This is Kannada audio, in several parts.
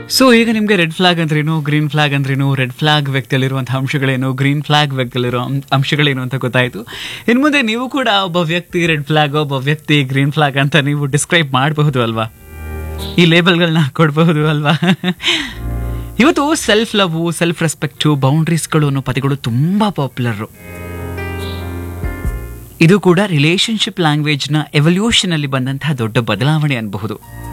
ಸೊ ಈಗ ನಿಮಗೆ ರೆಡ್ ಫ್ಲಾಗ್ ಅಂದ್ರೇನು ಗ್ರೀನ್ ಫ್ಲಾಗ್ ಅಂದ್ರೇನು ರೆಡ್ ಫ್ಲಾಗ್ ವ್ಯಕ್ತಿಯಲ್ಲಿರುವಂತಹ ಅಂಶಗಳೇನು ಗ್ರೀನ್ ಫ್ಲಾಗ್ ವ್ಯಕ್ತಿಯಲ್ಲಿರೋ ಅಂ- ಅಂಶಗಳೇನು ಅಂತ ಗೊತ್ತಾಯಿತು ಇನ್ನು ಮುಂದೆ ನೀವು ಕೂಡ ಒಬ್ಬ ವ್ಯಕ್ತಿ ರೆಡ್ ಫ್ಲಾಗ್ ಒಬ್ಬ ವ್ಯಕ್ತಿ ಗ್ರೀನ್ ಫ್ಲಾಗ್ ಅಂತ ನೀವು ಡಿಸ್ಕ್ರೈಬ್ ಮಾಡಬಹುದು ಅಲ್ವಾ ಈ ಲೇಬಲ್ಗಳನ್ನ ಕೊಡಬಹುದು ಅಲ್ವಾ ಇವತ್ತು ಸೆಲ್ಫ್ ಲವ್ ಸೆಲ್ಫ್ ರೆಸ್ಪೆಕ್ಟು ಬೌಂಡ್ರೀಸ್ಗಳು ಅನ್ನೋ ಪದಗಳು ತುಂಬ ಪಾಪ್ಯುಲರು ಇದು ಕೂಡ ರಿಲೇಶನ್ಶಿಪ್ ಲ್ಯಾಂಗ್ವೇಜ್ನ ಎವಲ್ಯೂಷನಲ್ಲಿ ಬಂದಂತಹ ದೊಡ್ಡ ಬದಲಾವಣೆ ಅನ್ಬಹುದು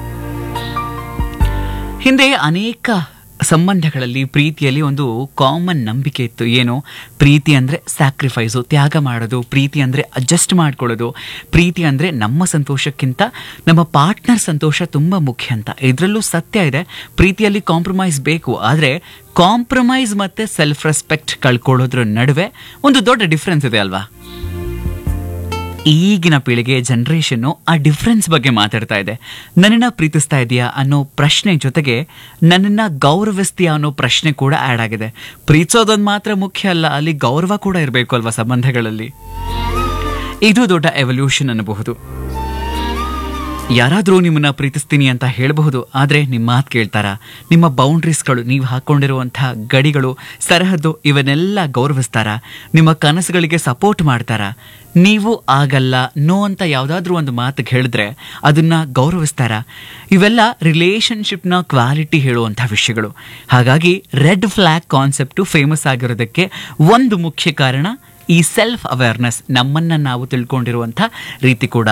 ಹಿಂದೆ ಅನೇಕ ಸಂಬಂಧಗಳಲ್ಲಿ ಪ್ರೀತಿಯಲ್ಲಿ ಒಂದು ಕಾಮನ್ ನಂಬಿಕೆ ಇತ್ತು ಏನು ಪ್ರೀತಿ ಅಂದರೆ ಸ್ಯಾಕ್ರಿಫೈಸು ತ್ಯಾಗ ಮಾಡೋದು ಪ್ರೀತಿ ಅಂದರೆ ಅಡ್ಜಸ್ಟ್ ಮಾಡ್ಕೊಳ್ಳೋದು ಪ್ರೀತಿ ಅಂದರೆ ನಮ್ಮ ಸಂತೋಷಕ್ಕಿಂತ ನಮ್ಮ ಪಾರ್ಟ್ನರ್ ಸಂತೋಷ ತುಂಬ ಮುಖ್ಯ ಅಂತ ಇದರಲ್ಲೂ ಸತ್ಯ ಇದೆ ಪ್ರೀತಿಯಲ್ಲಿ ಕಾಂಪ್ರಮೈಸ್ ಬೇಕು ಆದರೆ ಕಾಂಪ್ರಮೈಸ್ ಮತ್ತು ಸೆಲ್ಫ್ ರೆಸ್ಪೆಕ್ಟ್ ಕಳ್ಕೊಳ್ಳೋದ್ರ ನಡುವೆ ಒಂದು ದೊಡ್ಡ ಡಿಫ್ರೆನ್ಸ್ ಇದೆ ಅಲ್ವಾ ಈಗಿನ ಪೀಳಿಗೆ ಜನ್ರೇಷನ್ನು ಆ ಡಿಫ್ರೆನ್ಸ್ ಬಗ್ಗೆ ಮಾತಾಡ್ತಾ ಇದೆ ನನ್ನನ್ನು ಪ್ರೀತಿಸ್ತಾ ಇದೆಯಾ ಅನ್ನೋ ಪ್ರಶ್ನೆ ಜೊತೆಗೆ ನನ್ನನ್ನು ಗೌರವಿಸ್ತೀಯಾ ಅನ್ನೋ ಪ್ರಶ್ನೆ ಕೂಡ ಆ್ಯಡ್ ಆಗಿದೆ ಪ್ರೀತಿಸೋದೊಂದು ಮಾತ್ರ ಮುಖ್ಯ ಅಲ್ಲ ಅಲ್ಲಿ ಗೌರವ ಕೂಡ ಇರಬೇಕು ಅಲ್ವಾ ಸಂಬಂಧಗಳಲ್ಲಿ ಇದು ದೊಡ್ಡ ಎವಲ್ಯೂಷನ್ ಅನ್ನಬಹುದು ಯಾರಾದರೂ ನಿಮ್ಮನ್ನ ಪ್ರೀತಿಸ್ತೀನಿ ಅಂತ ಹೇಳಬಹುದು ಆದರೆ ನಿಮ್ಮ ಮಾತು ಕೇಳ್ತಾರ ನಿಮ್ಮ ಬೌಂಡ್ರೀಸ್ಗಳು ನೀವು ಹಾಕೊಂಡಿರುವಂತಹ ಗಡಿಗಳು ಸರಹದ್ದು ಇವನ್ನೆಲ್ಲ ಗೌರವಿಸ್ತಾರ ನಿಮ್ಮ ಕನಸುಗಳಿಗೆ ಸಪೋರ್ಟ್ ಮಾಡ್ತಾರ ನೀವು ಆಗಲ್ಲ ನೋ ಅಂತ ಯಾವುದಾದ್ರೂ ಒಂದು ಮಾತು ಹೇಳಿದ್ರೆ ಅದನ್ನ ಗೌರವಿಸ್ತಾರ ಇವೆಲ್ಲ ರಿಲೇಶನ್ಶಿಪ್ನ ಕ್ವಾಲಿಟಿ ಹೇಳುವಂಥ ವಿಷಯಗಳು ಹಾಗಾಗಿ ರೆಡ್ ಫ್ಲ್ಯಾಗ್ ಕಾನ್ಸೆಪ್ಟು ಫೇಮಸ್ ಆಗಿರೋದಕ್ಕೆ ಒಂದು ಮುಖ್ಯ ಕಾರಣ ಈ ಸೆಲ್ಫ್ ಅವೇರ್ನೆಸ್ ನಮ್ಮನ್ನ ನಾವು ತಿಳ್ಕೊಂಡಿರುವಂಥ ರೀತಿ ಕೂಡ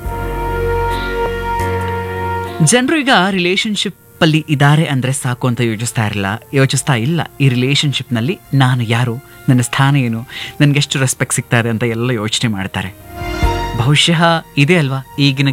ಜನರು ಈಗ ರಿಲೇಶನ್ಶಿಪ್ ಅಲ್ಲಿ ಇದ್ದಾರೆ ಅಂದ್ರೆ ಸಾಕು ಅಂತ ಯೋಚಿಸ್ತಾ ಇರಲ್ಲ ಯೋಚಿಸ್ತಾ ಇಲ್ಲ ಈ ರಿಲೇಶನ್ಶಿಪ್ನಲ್ಲಿ ನಾನು ಯಾರು ನನ್ನ ಸ್ಥಾನ ಏನು ನನಗೆ ಎಷ್ಟು ರೆಸ್ಪೆಕ್ಟ್ ಸಿಗ್ತಾ ಇದೆ ಅಂತ ಎಲ್ಲ ಯೋಚನೆ ಮಾಡ್ತಾರೆ ಬಹುಶಃ ಇದೆ ಅಲ್ವಾ ಈಗಿನ